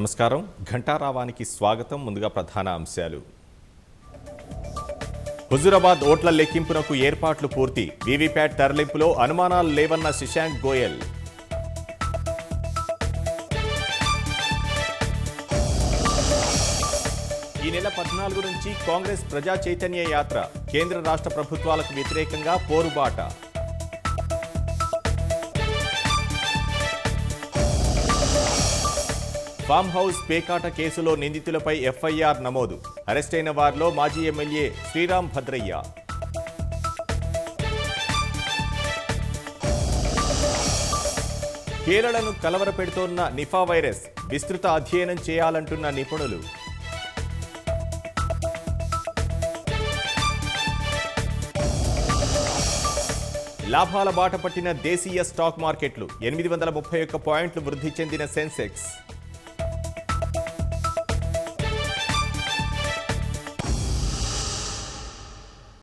నమస్కారం ఘంటారావానికి స్వాగతం ముందుగా ప్రధాన అంశాలు హుజురాబాద్ ఓట్ల లెక్కింపునకు ఏర్పాట్లు పూర్తి వీవీప్యాట్ తరలింపులో అనుమానాలు లేవన్న శశాంక్ గోయల్ ఈ నెల పద్నాలుగు నుంచి కాంగ్రెస్ ప్రజా చైతన్య యాత్ర కేంద్ర రాష్ట్ర ప్రభుత్వాలకు వ్యతిరేకంగా పోరుబాట ఫామ్ హౌస్ పేకాట కేసులో నిందితులపై ఎఫ్ఐఆర్ నమోదు అరెస్టైన వారిలో మాజీ ఎమ్మెల్యే శ్రీరామ్ భద్రయ్య కేరళను కలవరపెడుతోన్న నిఫా వైరస్ విస్తృత అధ్యయనం చేయాలంటున్న నిపుణులు లాభాల బాట పట్టిన దేశీయ స్టాక్ మార్కెట్లు ఎనిమిది వందల ముప్పై ఒక్క పాయింట్లు వృద్ధి చెందిన సెన్సెక్స్